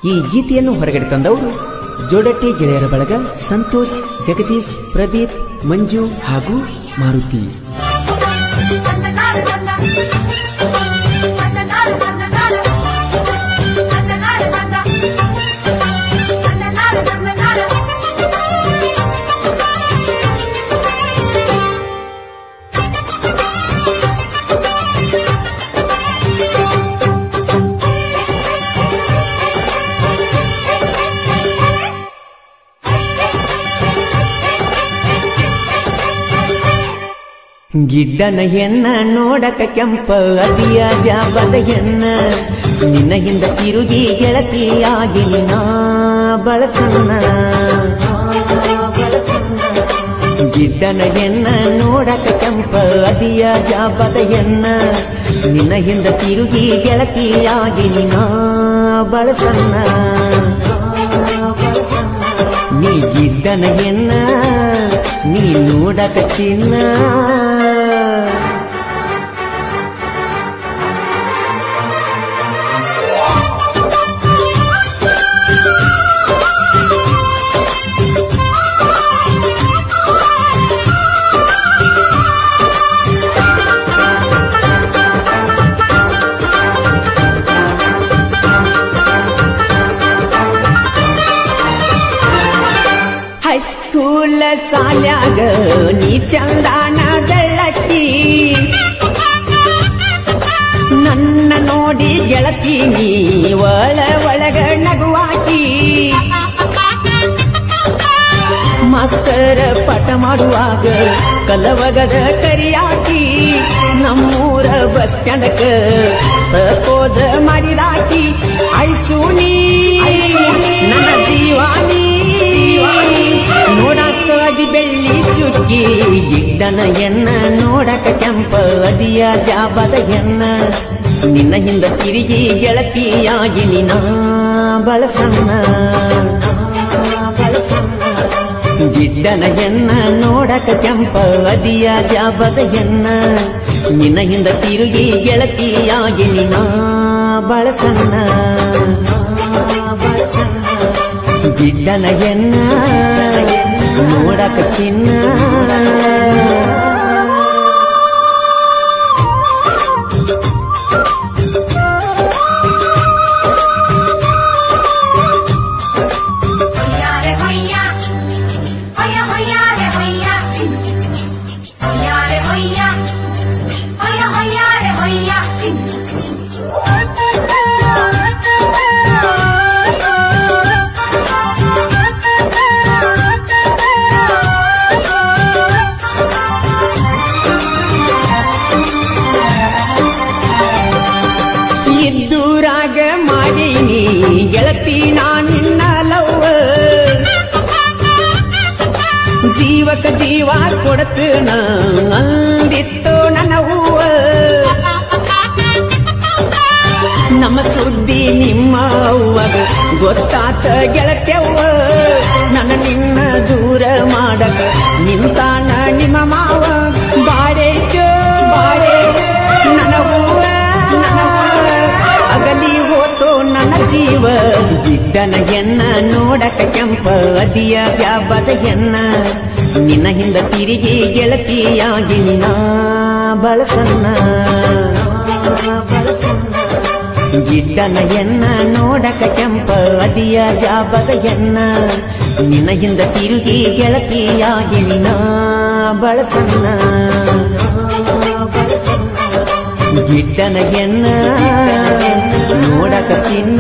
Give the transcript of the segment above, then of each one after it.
ಈ ಗೀತೆಯನ್ನು ಹೊರಗಡೆ ತಂದವರು ಜೋಡಟ್ಟಿ ಗೆಳೆಯರ ಬಳಗ ಸಂತೋಷ್ ಜಗದೀಶ್ ಪ್ರದೀಪ್ ಮಂಜು ಹಾಗೂ ಮಾರುತಿ ಗಿಡ್ಡನ ಹೆಣ್ಣ ನೋಡಕ ಕೆಂಪ ಅದಿಯ ಜಾಬದ ಹೆಣ್ಣ ನಿನ್ನ ಹಿಂದ ತಿರುಗಿ ಗೆಳತಿಯಾಗಿ ನಾ ಬಳಸನ್ನ ಗಿಡ್ಡನ ಹೆಣ್ಣ ನೋಡಕ ಕೆಂಪ ಅದಿಯ ಜಾಬದ ಹೆಣ್ಣ ನಿನ್ನ ಹಿಂದ ತಿರುಗಿ ಗೆಳತಿಯಾಗಿ ನಾ ಬಳಸನ್ನ ನೀ ಗಿಡ್ಡನ ಹೆಣ್ಣ ನೀ ನೋಡಕ ಚಿನ್ನ ಹೈಸ್ಕೂಲ್ ಸಾಲ್ಯಾಗ ನೀ ಚಂದಾನ ಬೆಳಕಿ ನನ್ನ ನೋಡಿ ಗೆಳತಿ ನೀ ಒಳ ಒಳಗ ನಗುವಾಕಿ ಮಾಸ್ತರ ಪಾಠ ಮಾಡುವಾಗ ಕಲವಗದ ಕರಿಯಾಕಿ ನಮ್ಮೂರ ಬಸ್ ಸ್ಟ್ಯಾಂಡಕ ಪ್ರಪೋಸ ಮಾಡಿದಾಕಿ ಐಸು ನೀ ನನ್ನ ಜೀವಾನಿ ನೋಡಾಕ ಅದಿ ಬೆಳ್ಳಿ ಚುಕ್ಕಿ ಗಿಡ್ಡನ ಎನ್ನ ನೋಡಕ ಕೆಂಪ ಅದಿಯ ಜಾಬದ ಎನ್ನ ನಿನ್ನ ಹಿಂದ ತಿರುಗಿ ಗೆಳತಿಯಾಗಿ ನಿನ ಬಳಸನ್ನ ಗಿಡ್ಡನ ಎನ್ನ ನೋಡಕ ಕೆಂಪ ಅದಿಯ ಜಾಬದ ಎನ್ನ ನಿನ್ನ ಹಿಂದ ತಿರುಗಿ ಗೆಳತಿಯಾಗಿ ನಿನ ಬಳಸನ್ನ ಗಿಡ್ಡನ ಎನ್ನ ನೋಡಕ ಚಿನ್ನ ಇದ್ದೂರಾಗ ಮಾಡೀನಿ ಗೆಳತಿ ನಾನಿನ್ನ ಲವ್ವ ಜೀವಕ ಜೀವ ಕೊಡತನ ಅಂದಿತ್ತು ನನ್ನ ಹೂವ ನಮ್ಮ ಸುದ್ದಿ ನಿಮ್ಮ ಅವ್ವಗ ಗೊತ್ತಾತ ಗೆಳತ್ಯವ್ವ ನನ್ನ ನಿನ್ನ ದೂರ ಮಾಡಕ ನಿಂತಾನ ನಿಮ್ಮ ಮಾವ ಬಾಡೇಜೋ ನನ್ನ ಹೂವ ನನ್ನ ಹೂವ. ಅಗಲಿ ಹೋತೋ ನನ್ನ ಜೀವ ಗಿಡ್ಡನ ಎನ್ನ ನೋಡಕ ಕೆಂಪ ಅದಿಯ ಜಾಬದ ಎನ್ನ ನಿನ್ನ ಹಿಂದ ತಿರುಗಿ ಗೆಳತಿಯಾಗಿ ನಾ ಬಳಸನ್ನ ಗಿಡ್ಡನ ಎನ್ನ ನೋಡಕ ಕೆಂಪ ಅದಿಯ ಜಾಬದ ಎನ್ನ ನಿನ್ನ ಹಿಂದ ತಿರುಗಿ ಗೆಳತಿಯಾಗಿ ನಿನ ಬಳಸನ್ನ ಗಿಡ್ಡನ ಎನ್ನ ನೋಡಕ ಚಿನ್ನ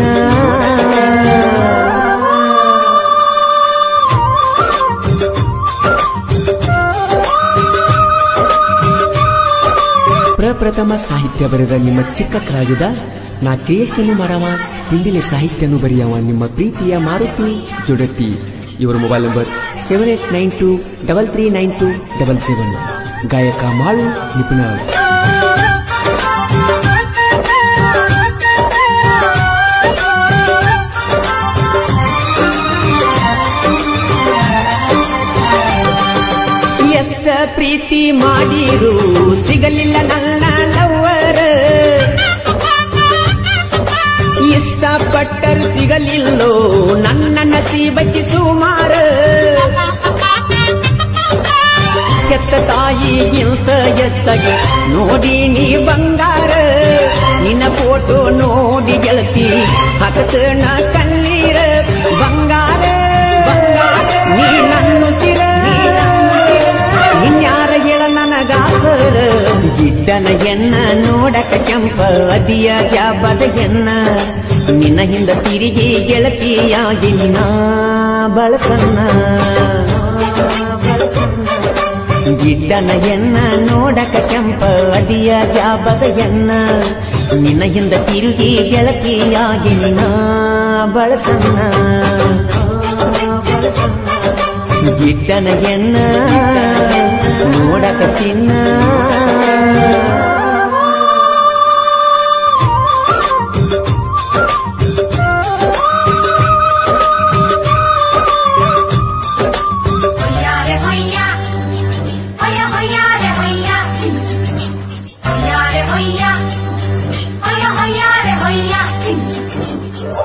ಪ್ರಪ್ರಥಮ ಸಾಹಿತ್ಯ ಬರೆದ ನಿಮ್ಮ ಚಿಕ್ಕ ಕಾಗದ ನಾ ಕ್ರಿಯೇಷನ್ ಮಾಡವ ಹಿಂದಿನ ಸಾಹಿತ್ಯನು ಬರೆಯವ ನಿಮ್ಮ ಪ್ರೀತಿಯ ಮಾರುತಿ ಜೊಡಟ್ಟಿ ಇವರ mobile number seven eight nine two double three nine two double seven ಗಾಯಕ ಮಾಳು ನಿಪುಣ ಎಷ್ಟ ಪ್ರೀತಿ ಮಾಡಿರು ಸಿಗಲಿಲ್ಲ ನನ್ನ ಲವ್ವರ ಇಷ್ಟಪಟ್ಟರು ಸಿಗಲಿಲ್ಲ ಮೆಚ್ಚಾಗಿ ನೋಡಿ ನೀ ಬಂಗಾರ ನಿನ್ನ ಫೋಟೋ ನೋಡಿ ಗೆಳತಿ ಹಕತನ ಕಣ್ಣೀರ ಬಂಗಾರ ಬಂಗಾರ ನೀ ನನ್ನ ಸಿರ ಇನ್ಯಾರ ಹೇಳ ನನಗಾಸರ ಗಿಡ್ಡನ ಎನ್ನ ನೋಡಕ ಕೆಂಪ ಅದಿಯ ಜಾಬದ ಎನ್ನ ನಿನ್ನ ಹಿಂದ ತಿರುಗಿ ಗೆಳತಿಯಾಗಿ ನಿನ್ನ ಬಳಸನ್ನ ಗಿಡ್ಡನ ಎನ್ನ ನೋಡಕ ಕೆಂಪ ಅದಿಯ ಜಾಬದ ಎನ್ನ ನಿನ್ನ ಹಿಂದ ತಿರುಗಿ ಗೆಳತಿಯಾಗಿ ನಿನ್ನ ಬಳಸನ್ನ ಗಿಡ್ಡನ ಎನ್ನ ನೋಡಕ ಚಿನ್ನ Hoya re hoya, hoya hoya re hoya, hoya re hoya, hoya hoya re hoya.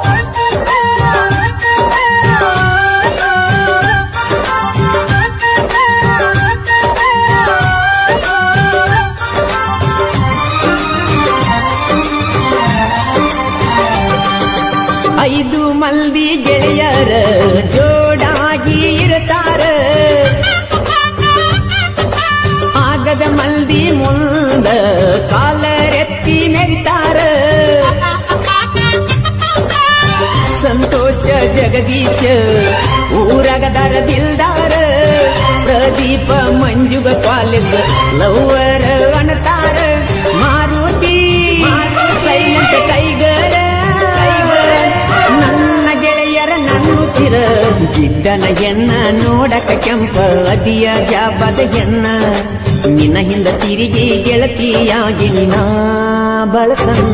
ಐದು ಮಂದಿ ಗೆಳೆಯರ ಜೋಡಾಗಿ ಇರ್ತಾರ ಆಗದ ಮಂದಿ ಮುಂದ ಕಾಲರೆತ್ತಿ ಮೆರಿತಾರ ಸಂತೋಷ ಜಗದೀಶ ಊರಗದರ ದಿಲ್ದಾರ ಪ್ರದೀಪ ಮಂಜುಗ ಕಾಲೇಜ್ ಲವ್ವರ ಅಣತಾರ ಮಾರುತಿ ಸೈಲೆಂಟ್ ಟೈಗರ್ ನನ್ನ ಗೆಳೆಯರ ನನ್ನುಸಿರ ಗಿಡ್ಡನ ಎನ್ನ ನೋಡಕ ಕೆಂಪ ಅದಿಯ ಜಾಬದ ಎನ್ನ ನಿನ್ನ ಹಿಂದ ತಿರುಗಿ ಗೆಳತಿಯಾಗಿ ನಿನ್ನ ಬಳಸನ್ನ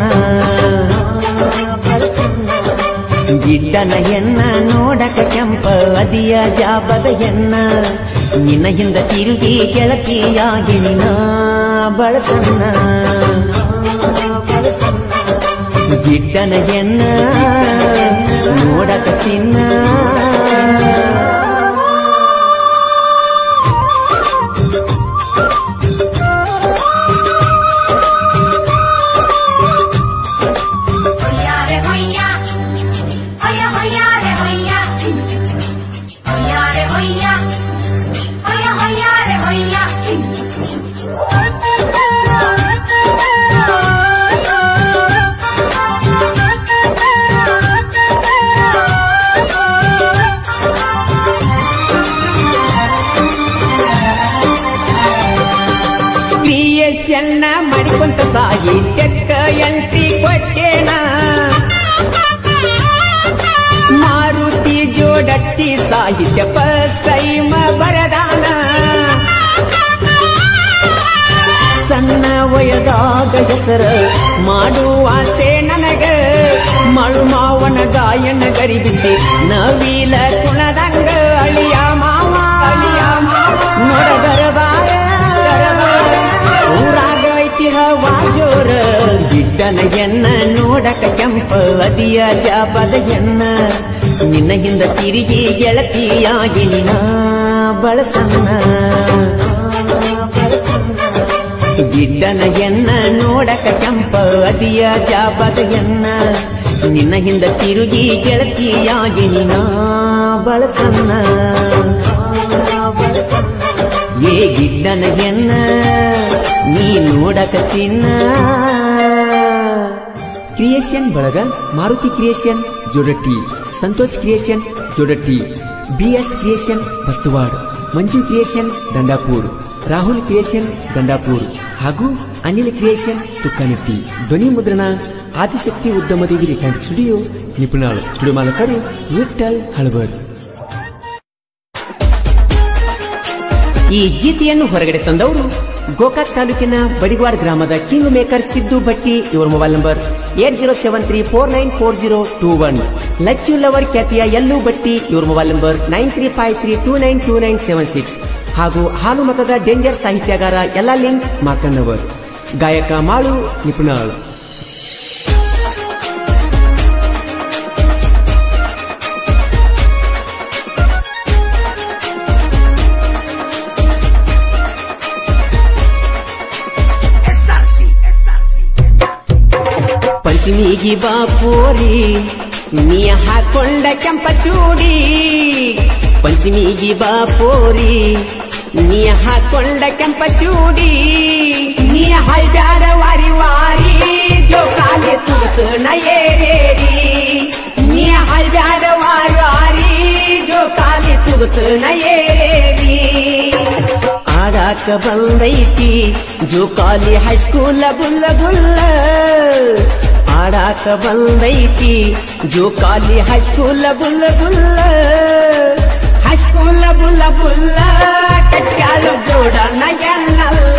ಗಿಡ್ಡನ ಎನ್ನ ನೋಡಕ ಕೆಂಪ ಅದಿಯ ಜಾಬದ ಎನ್ನ ನಿನ್ನ ಹಿಂದ ತಿರುಗಿ ಗೆಳತಿಯಾಗಿ ನಿನ್ನ ಬಳಸನ್ನ ಗಿಡ್ಡನ ಎನ್ನ ನೋಡಕ ಚಿನ್ನ Hoya re hoya, hoya hoya re hoya, hoya re hoya, hoya hoya re hoya. ಕ್ರಿಯೇಷನ್ನ ಮಾಡಿಕೊಂತ ಸಾಹಿತ್ಯಕ್ಕ ಎಂಟ್ರಿ ಕೊಟ್ಟೇನ ಮಾರುತಿ ಜೋಡಟ್ಟಿ ಸಾಹಿತ್ಯ ಪೈಮ ಬರದಾನ ಸಣ್ಣ ವಯದಾಗ ಹೆಸರ ಮಾಡುವ ಆಸೆ ನನಗ ಮಳು ಮಾವನ ಗಾಯನ ಗರಿಬಿಸಿ ನವೀಲ ಕುಣದಂಗ ಅಳಿಯ ಮಾವ ಅಳಿಯ ಮಾವ ನೋಡದರ ಬಾರ ಊರಾಗ ಐತಿ ಹವಾ ಜೋರ ಗಿಡ್ಡನ ಎನ್ನ ನೋಡಕ ಕೆಂಪ ಅದಿಯ ಜಾಬದ ಎನ್ನ ನಿನ್ನ ಹಿಂದ ತಿರುಗಿ ಗೆಳತಿಯಾಗಿ ನಿನ್ನ ಬಳಸನ್ನ ಗಿಡ್ಡನ ಎನ್ನ ನೋಡಕ ಕೆಂಪ ಅದಿಯ ಜಾಬದ ಎನ್ನ ನಿನ್ನ ಹಿಂದ ತಿರುಗಿ ಗೆಳತಿಯಾಗಿ ನಿನ್ನ ಬಳಸನ್ನ ಏ ಗಿಡ್ಡನ ಎನ್ನ ನೀ ನೋಡಕ ಚಿನ್ನ ಕ್ರಿಯೇಷನ್ ಬಳಗ Maruti creation Jodatti Santosh creation Jodatti BS creation Bastwad Manju creation Dandapur Rahul creation Dandapur ಹಾಗೂ ಅನಿಲ್ ಕ್ರಿಯೇಷನ್ ತುಕ್ಕನಟ್ಟಿ ಧ್ವನಿ ಮುದ್ರಣ ಆದಿಶಕ್ತಿ ಉದ್ಯಮದೇವಿ ರೆಕಾರ್ಡ್ ಸ್ಟುಡಿಯೋ ನಿಪುಣಾಳು ಸ್ಟುಡಿಯೋ ಮಾಲಕರು ವಿಠಲ್ ಹಳಬರ್ ಈ ಗೀತೆಯನ್ನು ಹೊರಗಡೆ ತಂದವರು ಗೋಕಾಕ್ ತಾಲೂಕಿನ ಬಡಿಗ್ವಾಡ್ ಗ್ರಾಮದ ಕಿಂಗ್ ಮೇಕರ್ ಸಿದ್ದು ಭಟ್ಟಿ ಇವರ mobile number eight zero seven three four nine four zero two one Lachchu lover ಖ್ಯಾತಿಯ ಯಲ್ಲು ಭಟ್ಟಿ ಇವರ mobile number nine three five three two nine two nine seven six ಹಾಗೂ ಹಾಲು ಮತದ ಡೇಂಜರ್ ಸಾಹಿತ್ಯಗಾರ ಎಲ್ಲ ಲಿಂಕ್ ಮಾಕಣ್ಣವರ್ ಗಾಯಕ ಮಾಳು ನಿಪುಣಾಳ್ ಪಂಚಮಿಗಿ ಬಾಪೋರಿ ನೀ ಹಾಕೊಂಡ ಕೆಂಪ ಚೂಡಿ ಪಂಚಮಿಗಿ ಬಾಪೋರಿ ನೀ ಹಾಕೊಂಡ ಕೆಂಪ ಚೂಡಿ ನೀ ಹಲ್ಬ್ಯಾಡ ವಾರಿ ವಾರಿ ಜೋಕಾಲಿ ತುಳುಕಣ ಏರೇರಿ ನೀ ಹಲ್ಬ್ಯಾಡ ವಾರಿ ವಾರಿ ಜೋಕಾಲಿ ತುಳುಕಣ ಏರೇರಿ ಆಡಾಕ ಬಂದೈತಿ ಜೋಕಾಲಿ ಹೈಸ್ಕೂಲ ಬುಲ್ಲ ಬುಲ್ಲ ಆಡಾಕ ಬಂದೈತಿ ಜೋಕಾಲಿ ಹೈಸ್ಕೂಲ ಬುಲ್ಲ ಬುಲ್ಲ ಹೈಸ್ಕೂಲ ಬುಲ್ಲ ಬುಲ್ಲ ಕಟ್ಯಾಳು ಜೋಡಣ ಎನ್ನಲ್ಲ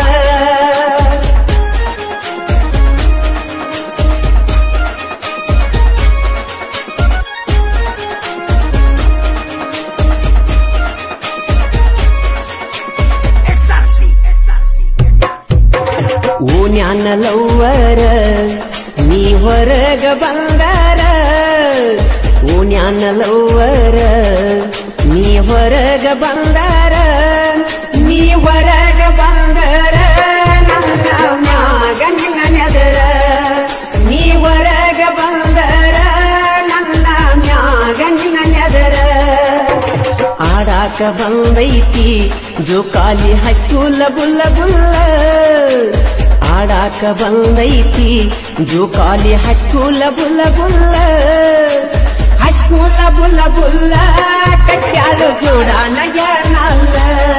ಓನ್ಯಾನ ಲವ್ವರ ನೀ ಹೊರಗ ಬಂದಾರ ಓನ್ಯಾನ ಲವ್ವರ ನೀ ಹೊರಗ ಬಂದಾರ ನೀ ಹೊರಗ ಬಂದರ ನನ್ನ ಮ್ಯಾಗ ನಿನ್ನ ನೆದರ ನೀ ಹೊರಗ ಬಂದರ ನನ್ನ ಮ್ಯಾಗ ನಿನ್ನ ನೆದರ ಆಡಾಕ ಬಂದೈತಿ ಜೋಕಾಲಿ ಹೈಸ್ಕೂಲ ಬುಲ್ಲ ಬುಲ್ಲ ಆಡಾಕ ಬಂದೈತಿ ಜೋಕಾಲಿ ಹೈಸ್ಕೂಲ ಬುಲ್ಲ ಬುಲ್ಲ ಹೈಸ್ಕೂಲ ಬುಲ್ಲ ಬುಲ್ಲ ಕಟ್ಯಾಳು ಜೋಡಾನ ಯಾರನಲ್ಲ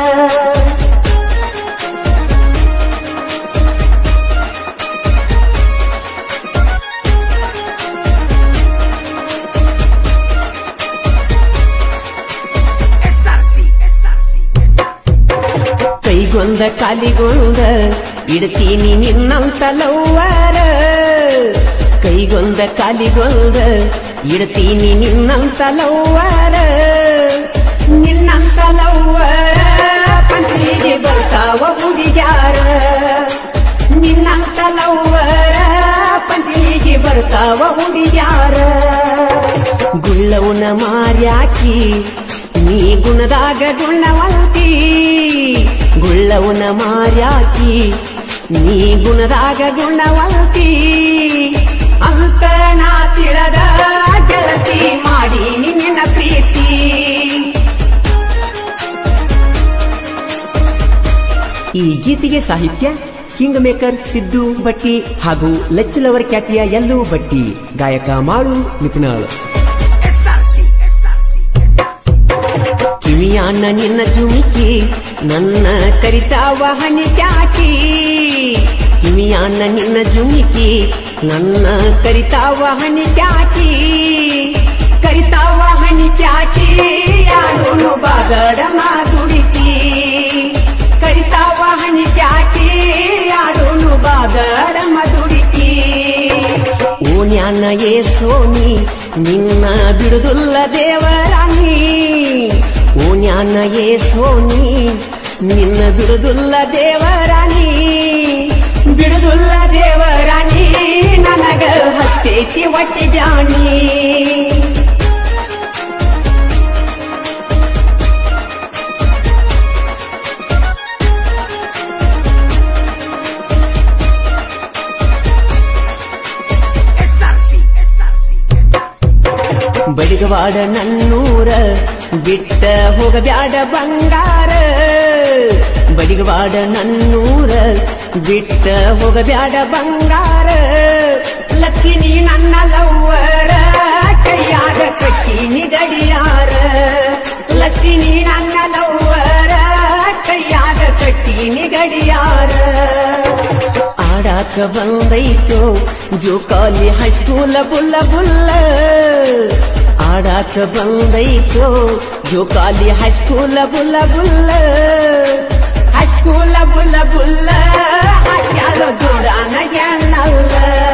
ಕೈಗೊಂದ ಕಾಲಿಗೊಂದ ಇಡ್ತೀನಿ ನಿನ್ನಂತ ಲವ್ವಾರ ಕೈಗೊಂದ ಕಾಲಿಗೊಂದ ಇಡ್ತೀನಿ ನಿನ್ನಂತ ಲವ್ವಾರ ನಿನ್ನಂತ ಲವ್ವಾರ ಪಂಚಿಗೆ ಬರ್ತಾವ ಹುಡುಗ್ಯಾರ ನಿನ್ನಂತ ಲವ್ವಾರ ಪಂಚಿಗೆ ಬರ್ತಾವ ಹುಡುಗ್ಯಾರ ಗುಳ್ಳವನ ಮಾರ್ಯಾಕಿ ನೀ ಗುಣದಾಗ ಗುಣವಂತಿ ಗುಳ್ಳವನ ಮಾರ್ಯಾಕಿ ನೀ ಗುಣದಾಗ ಗುಣವಂತಿ ಅಂತ ನಾ ತಿಳದ ಗೆಳತಿ ಮಾಡಿ ನಿನ್ನ ಪ್ರೀತಿ ಈ ಗೀತೆಗೆ ಸಾಹಿತ್ಯ ಕಿಂಗ್ ಮೇಕರ್ ಸಿದ್ದು ಬಟ್ಟಿ ಹಾಗೂ ಲಚ್ಚಲವರ್ ಖ್ಯಾತಿಯ ಎಲ್ಲೂ ಬಟ್ಟಿ ಗಾಯಕ ಮಾಡು ನಿಪುಣಾಳ್ ಕಿವಿಯಾನ ನಿನ್ನ ಜುಮಿಕಿ ನನ್ನ ಕರಿತಾವ ಹನಿ ಕ್ಯಾಕಿ ಕಿವಿಯಾನ ನಿನ್ನ ಜುಮಿಕಿ ನನ್ನ ಕರಿತಾವ ಹನಿ ಕ್ಯಾಕಿ ಕರಿತಾವ ಹನಿ ಕ್ಯಾಕಿ ಯಾರು ಬಾಗಡ ಮಾದುಡಿತಿ ಕರಿತಾವ ಹನಿ ಕ್ಯಾಕಿ ಯಾರು ಬಾಗಡ ಮದುಡಿತಿ ಓನ್ಯಾನ ಏ ಸೋನಿ ನಿನ್ನ ಬಿಡುದುಲ್ಲ ದೇವರಾಣಿ ಓನ್ಯಾನ ಏ ಸೋನಿ ನಿನ್ನ ಬಿಡುದುಲ್ಲ ದೇವರಾಣಿ ಬಿಡುದುಲ್ಲ ದೇವರಾಣಿ ನನಗ ಹತ್ತೈತಿ ಒಟ್ಟಿ ಜಾಣಿ ಬಡಿಗವಾಡ ನನ್ನೂರ ಬಿಟ್ಟ ಹೋಗಬ್ಯಾಡ ಬಂಗಾರ ಬಡಿಗವಾಡ ನನ್ನೂರ ಬಿಟ್ಟ ಹೋಗಬ್ಯಾಡ ಬಂಗಾರ ಲಕ್ಷ್ಮಿ ನನ್ನ ಲವ್ವರ ಕೈಯಾಗ ಕಟ್ಟಿನಿ ಗಡಿಯಾರ ಲಕ್ಷ್ಮಿ ನನ್ನ ಲವ್ವರ ಕೈಯಾಗ ಕಟ್ಟಿನಿ ಗಡಿಯಾರ ಆಡಾಕ ಬಂದೈತೋ ಜೋಕಾಲಿ ಹೈಸ್ಕೂಲ ಬುಲ್ಲ ಬುಲ್ಲ ಆಡಾಕ ಬಂದೈತೋ ಜೋಕಾಲಿ ಹೈಸ್ಕೂಲ ಬುಲ್ಲ ಬುಲ್ಲ ಹೈಸ್ಕೂಲ ಬುಲ್ಲ ಬುಲ್ಲ ಹಾಕ್ಯಾಳ ಜೋಡಾನ ಎನ್ನಲ್ಲ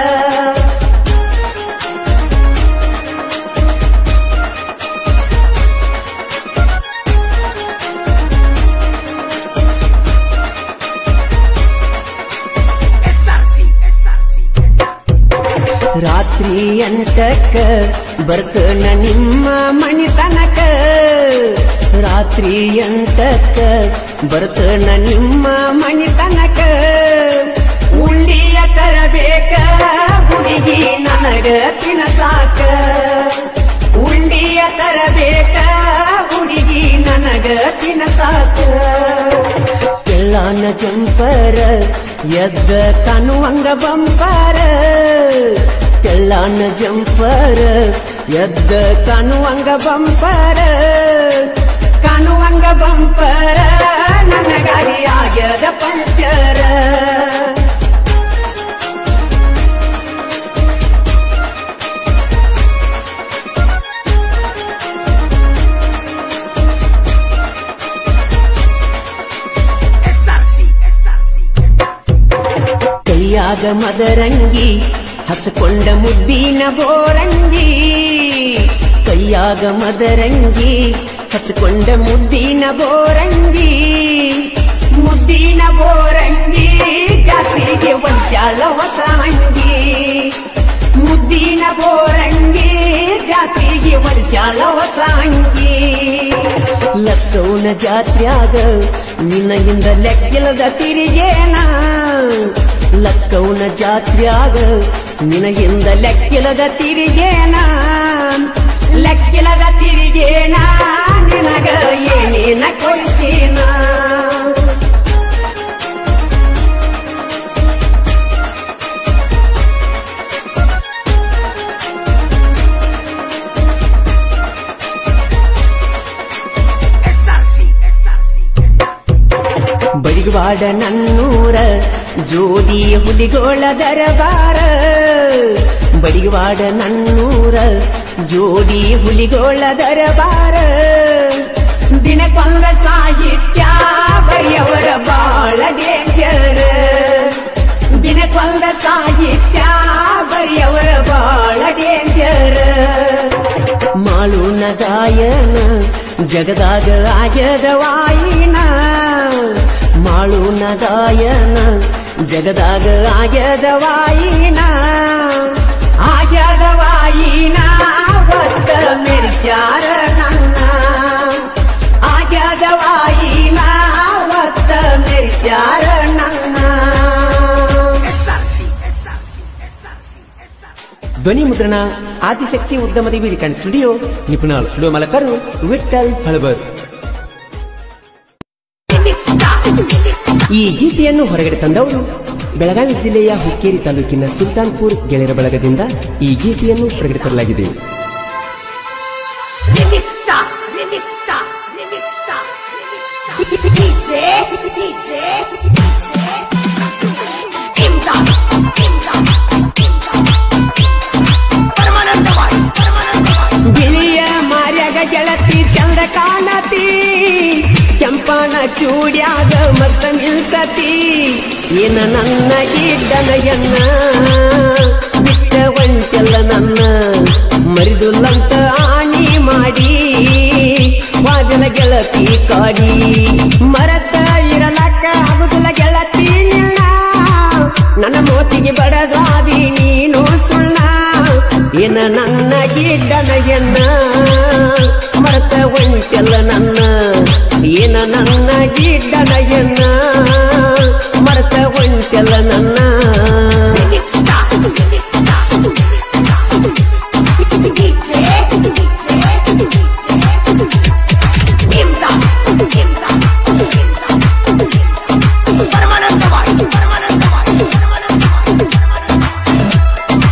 ರಾತ್ರಿ ಎಂಟಕ್ಕ ಬರ್ತನ ನಿಮ್ಮ ಮಣಿ ತನಕ ರಾತ್ರಿ ಎಂಟಕ್ಕ ಬರ್ತನ ನಿಮ್ಮ ಮಣಿ ತನಕ ಉಳ್ಳಿಯ ತರಬೇಕ ಹುಡುಗಿ ನನ್ನ ನನಗ ತಿನಸಾಕ ಉಂಡಿಯ ತರಬೇಕ ಹುಡುಗಿ ನನಗ ತಿನಸಾಕ ಕೆಳ್ಳಾನ ಜಂಪರ ಎದ್ದ ಕಾಣುವಂಗ ಬಂಪರ ಕೆಳ್ಳಾನ ಜಂಪರ ಎದ್ದ ಕಾಣುವಂಗ ಬಂಪರ ಕಾಣುವಂಗ ಬಂಪರ ನನ್ನ ಗಾಡಿ ಆಗ್ಯದ ಪಂಚರ ಕೈಯಾಗ ಮದರಂಗಿ ಹಚ್ಕೊಂಡ ಮುದ್ದಿನ ಬೋರಂಗಿ ಕೈಯಾಗ ಮದರಂಗಿ ಹಚ್ಕೊಂಡ ಮುದ್ದಿನ ಬೋರಂಗಿ ಮುದ್ದಿನ ಬೋರಂಗಿ ಜಾತ್ರೆಗೆ ಒಂಚಾಳ ಹೊಸ ಅಂಗಿ ಮುದ್ದಿನ ಬೋರಂಗಿ ಜಾತ್ರೆಗೆ ವರ್ಷಾಳ ಹೊಸ ಅಂಗಿ ಲಕ್ಕವನ ಜಾತ್ರ್ಯಾಗ ನಿನ್ನಗಿಂದ ಲೆಕ್ಕಿಲ್ಲದ ತಿರಿಗೇನ ಲಕ್ಕವನ ಜಾತ್ರ್ಯಾಗ ನಿನಗಿಂದ ಲೆಕ್ಕಿಲ್ಲದ ತಿರಿಗೇನ ಲೆಕ್ಕಿಲ್ಲದ ತಿರಿಗೇನ ನಿನಗ ಏನೇನ ಕೊಡಿಸೇನ ಬಡಿಗವಾಡ ನನ್ನೂರ ಜೋಡಿ ಹುಲಿಗೋಳ ದರಬಾರ ಬಡಿಗವಾಡ ನನ್ನೂರ ಜೋಡಿ ಹುಲಿಗೋಳ ದರಬಾರ ದಿನಕ್ಕೊಂದ ಸಾಹಿತ್ಯ ಬರೆಯವರ ಬಾಳ ಡೇಂಜರ್ ದಿನಕ್ಕೊಂದ ಸಾಹಿತ್ಯ ಬರೆಯವರ ಬಾಳ ಡೇಂಜರ್ ಮಾಳುನ ಗಾಯನ ಜಗದಾಗ ಆಗ್ಯದ ವಾಯಿನ ಮಾಳುನ ಗಾಯನ ಜಗದಾಗ ಆಗ್ಯದ ವಾಯಿನ ಆಗ್ಯದ ವಾಯಿನ ಒತ್ತ ಮೆರ್ಸ್ಯಾರ ನನ್ನ ಆಗ್ಯದ ವಾಯಿನ ಒತ್ತ ಮೆರ್ಸ್ಯಾರ ನನ್ನ ಧ್ವನಿ ಮುದ್ರಣ ಆದಿಶಕ್ತಿ ಉದ್ಯಮದ ವೀರಿಕಂಡ್ ಸ್ಟುಡಿಯೋ ನಿಪುಣರು ಸ್ಟುಡಿಯೋ ಮಲಕರು ವಿಠಲ್ ಹಳಬರ್ ಈ ಗೀತೆಯನ್ನು ಹೊರಗಡೆ ತಂದವರು ಬೆಳಗಾವಿ ಜಿಲ್ಲೆಯ ಹುಕ್ಕೇರಿ ತಾಲೂಕಿನ ಸುಲ್ತಾನ್ಪುರ್ ಗೆಳೆಯರ ಬಳಗದಿಂದ ಈ ಗೀತೆಯನ್ನು ಹೊರಗಡೆ ತರಲಾಗಿದೆ Remixta, remixta, remixta, remixta. DJ, DJ, Imdad, Imdad, Imdad. Paramanandawadi, Paramanandawadi. ಬಿಳಿಯ ಮಾರ್ಯಾಗ ಗೆಳತಿ ಚಂದ ಕಾಣತಿ ಕೆಂಪನ ಚೂಡ್ಯಾಗ ಮಸ್ತ ನಿಲ್ಸತಿ ಏನ ನನ್ನ ಗಿಡ್ಡನಯನ್ನ ಬಿಟ್ಟ ಒಂಟೆಲ್ಲ ನನ್ನ ಮರಿದುಲ್ಲಂತ ಆಣಿ ಮಾಡಿ ವಾದನ ಗೆಳತಿ ಕಾಡಿ ಮರತ ಇರಲಕ್ಕ ಆಗುದಿಲ್ಲ ಗೆಳತಿ ನಿನ್ನ ನನ್ನ ಮೋತಿಗೆ ಬಡದಾದಿ ನೀನು ಸುಣ್ಣ ಏನ ನನ್ನ ಗಿಡ್ಡನಯನ್ನ ಮರತ ಒಂಟೆಲ್ಲ ನನ್ನ ಏನ ನನ್ನ ಗಿಡ್ಡನಯನ್ನ ಮರತ ಒಂಟೆಲ್ಲ ನನ್ನ Remixta, remixta, DJ, DJ, Imdad, Imdad, Imdad. Paramanandawadi, Paramanandawadi, Paramanandawadi, Paramanandawadi.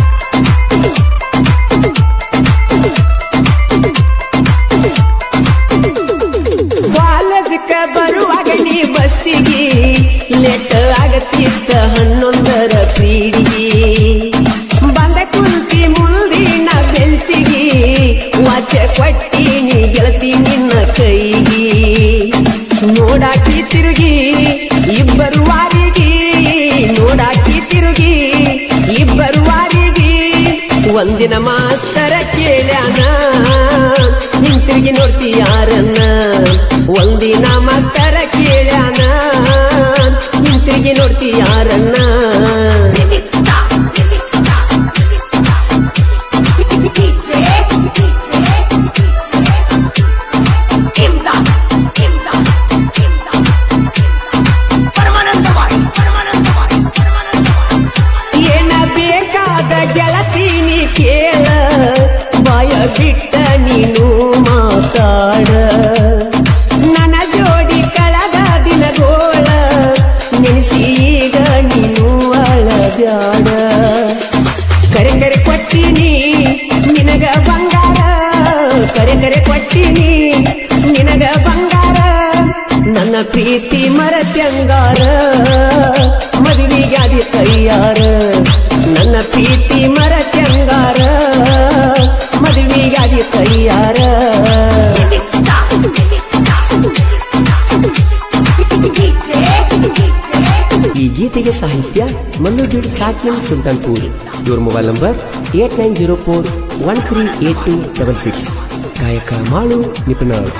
ಕಾಲೇಜಕ್ಕ ಬರುವಾಗ ನೀ ಬಸ್ಸಿಗೆ ಲೇಟ್ ಆಗತ್ತಿತ್ತ ಹನ್ನೊಂದರ ಪೀಡಿಗೆ ಬಂದ ಕುಂತಿ ಮುಂದಿನ ಬೆಂಚಿಗೆ ವಾಚ ಕೊಟ್ಟಿನಿ ಗೆಳತಿ ನಿನ್ನ ಕೈಗೆ ನೋಡಾಕಿ ತಿರುಗಿ ಇಬ್ಬರು ವಾರಿಗೆ ನೋಡಾಕಿ ತಿರುಗಿ ಇಬ್ಬರು ವಾರಿಗೆ ಒಂದಿನ ಮಾಸ್ತರ ಕೇಳ್ಯಾನ ಹಿಂತಿರುಗಿ ನೋಡ್ತಿ ಯಾರನ್ನ ಒಂದಿನ ಮಾಸ್ತರ ಕೇಳ್ಯಾನ ಹಿಂತಿರುಗಿ ನೋಡ್ತಿ ಯಾರನ್ನ Remixta, remixta, DJ, DJ, Imdad, Imdad, Imdad. Paramanandawadi, Paramanandawadi, Paramanandawadi. ಏನ ಬೇಕಾದ ಗೆಳತಿ ಕೇಳ ಬಾಯ ಬಿಟ್ಟ ನೀನು ಮಾತಾಡ ನನ್ನ ಜೋಡಿ ಕಳಗ ದಿನಗೋಳ ನೆನೆಸಿ ಈಗ ನೀನು ಅಳಬ್ಯಾಡ ಕರೆ ಕರೆ ಕೊಟ್ಟಿನಿ ನಿನಗ ಬಂಗಾರ ಕರೆ ಕರೆ ಕೊಟ್ಟಿನಿ ನಿನಗ ಬಂಗಾರ ನನ್ನ ಪ್ರೀತಿ ಮರತ್ಯಂಗಾರ ಮದುವೆಗಾದಿ ತಯ್ಯಾರ ನನ್ನ ಪ್ರೀತಿ ಮರತ್ಯಂಗಾರ ಮದುವೆಗಾದಿ ತಯ್ಯಾರ ಈ ಗೀತೆಗೆ ಸಾಹಿತ್ಯ ಮಲ್ಲುಜುಡ್ ಸಾಕಿಂ ಸುಲ್ತಾನ್ಪುರ್ ಇವ್ರ mobile number eight nine zero four one three eight two double six ಗಾಯಕ ಮಾಳು ನಿಪುಣರ್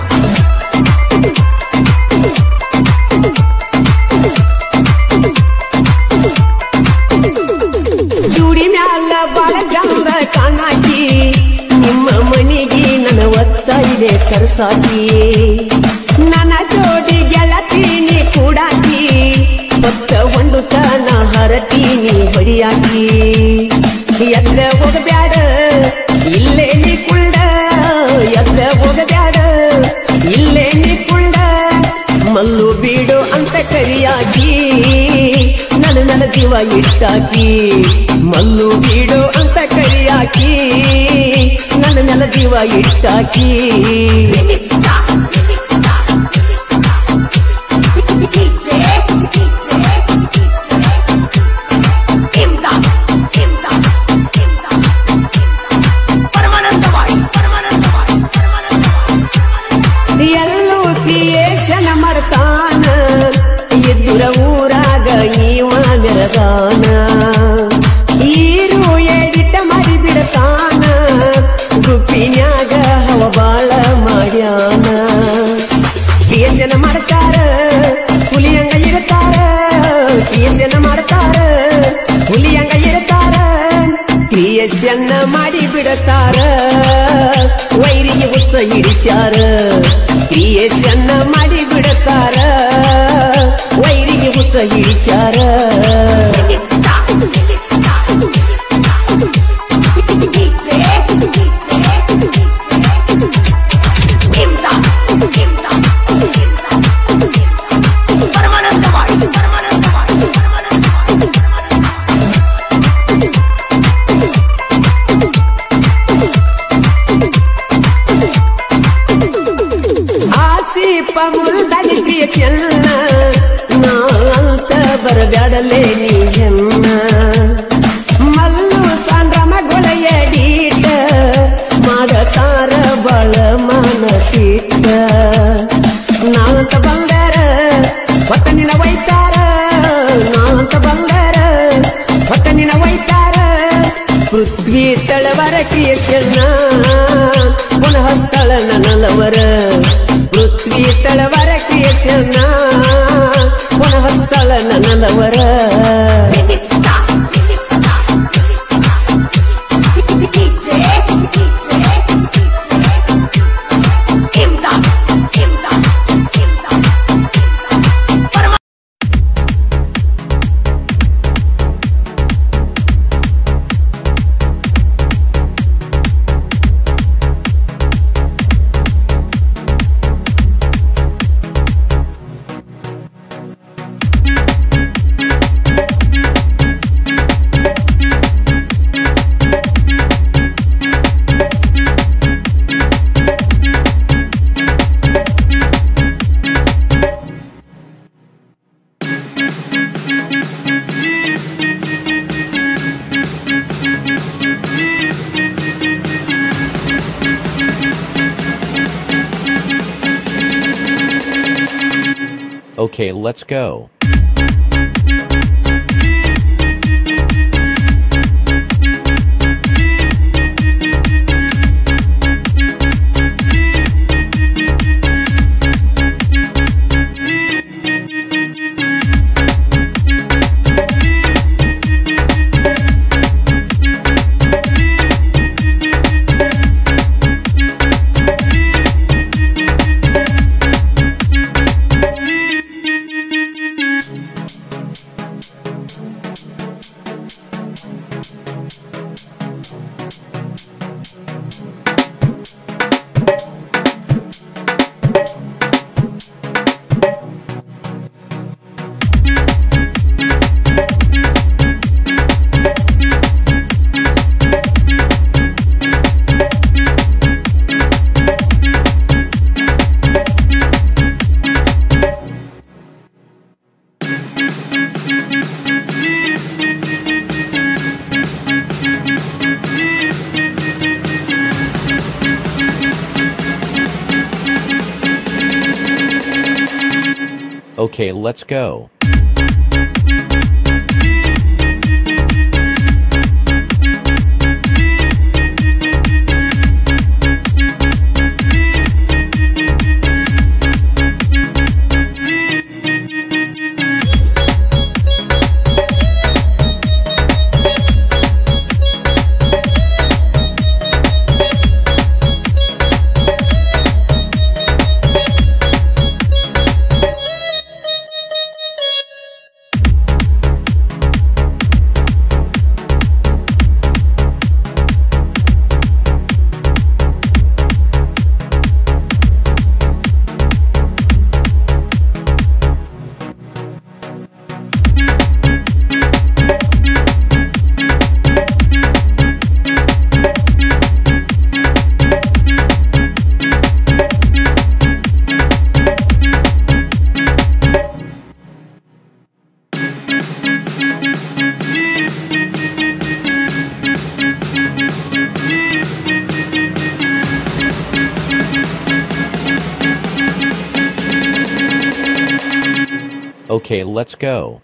ಜೂಡಿ ಮ್ಯಾಲ ಬಾಳ ಚಂದ ಕಾಣಾಕಿ ನಿಮ್ಮ ಮನಿಗೆ ನನ್ನ ಒತ್ತ ಇದೆ ಕರ್ಸಾಕಿ ನನ್ನ ಜೋಡಿ ಗೆಳತೀನಿ ಕೂಡಾಕಿ ಭಕ್ತ ಒಂದು ತನ ಹರಟೀನಿ ಬಡಿಯಾಕಿ ಎದ್ದ ಹೋಗಬ್ಯಾಡ ಇಲ್ಲೇ ನೀ ಕುಳ್ಳ ಎದ್ದ ಹೋಗಬ್ಯಾಡ ಇಲ್ಲೇ ನೀ ಕುಳ್ಳ ಮಲ್ಲು ಬೀಡು ಅಂತ ಕರಿಯಾಕಿ ನನ್ನ ನನ್ನ ಜೀವ ಇಟ್ಟಾಕಿ ಮಲ್ಲು ಬೀಡು ಅಂತ ಕರಿಯಾಕಿ ನನ್ನ ನನ್ನ ಜೀವ ಇಟ್ಟಾಕಿ ಎಲ್ಲೂ ಕ್ರಿಯೇಷನ್ ಮಾಡ್ತಾನ ಎದ್ದುರ ಊರಾಗ ಈವ ಮೆರದಾನ ಈರು ಎಡಿಟ ಮಾಡಿ ಬಿಡತಾನ ಗುಪ್ಪಿನ್ಯಾಗ ಹವ ಬಾಳ ಮಾಡ್ಯಾನ ಕ್ರಿಯೇಷನ್ ಮಾಡ್ತಾರ ಹುಲಿಯಂಗ ಇರ್ತಾರ ಕ್ರಿಯೇಷನ್ ಮಾಡ್ತಾರ ಹುಲಿಯಂಗ ಇರ್ತಾರ ಕ್ರಿಯೇಷನ್ ಮಾಡಿ ಬಿಡತಾರ ವೈರಿಗೆ ಹುಚ್ಚ ಹಿಡಿಸ್ಯಾರ ಕ್ರಿಯೇಷನ್ ಮಾಡಿ ಬಿಡತಾರ ವೈರಿಗೆ ಹುಚ್ಚ ಹಿಡಿಸ್ಯಾರ ಆಸೀಪ ಮುಲ್ದನಿ ಕ್ರಿಯೇಷನ್ ನಾ ಅಂತ ಬರಬ್ಯಾಡಲೇ ನೀ ಹೆಣ್ಣ ಮಲ್ಲು ಸಂಗ್ರಾಮಗೊಳೆಯ ಡೀಟ ಮಾಡತಾರ ಬಳ ಮಾನಸಿಟ್ಟ ನಾಂತ ಬಂಗಾರ ಒಟ್ಟ ನಿನ ಒಯ್ತಾರ ನಾಂತ ಬಂಗಾರ ಒಟ್ಟ ನಿನ ಒಯ್ತಾರ ಪೃಥ್ವಿ ತಳವರ ಕ್ರಿಯೇಷನ್ನ ಪುನಃ ಸ್ಥಳ ನನಲವರ ಪೃಥ್ವಿ ತಳವರ ಕ್ರಿಯೇಷನ್ನ ಪುನಃ ಸ್ಥಳ ನನಲವರ Okay, let's go. Okay, let's go. Okay, let's go.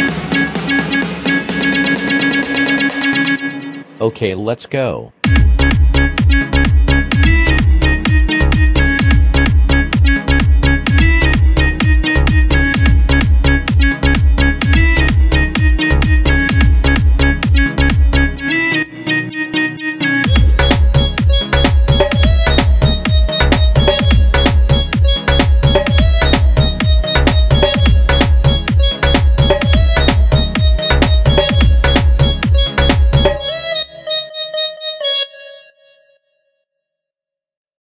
Okay, let's go.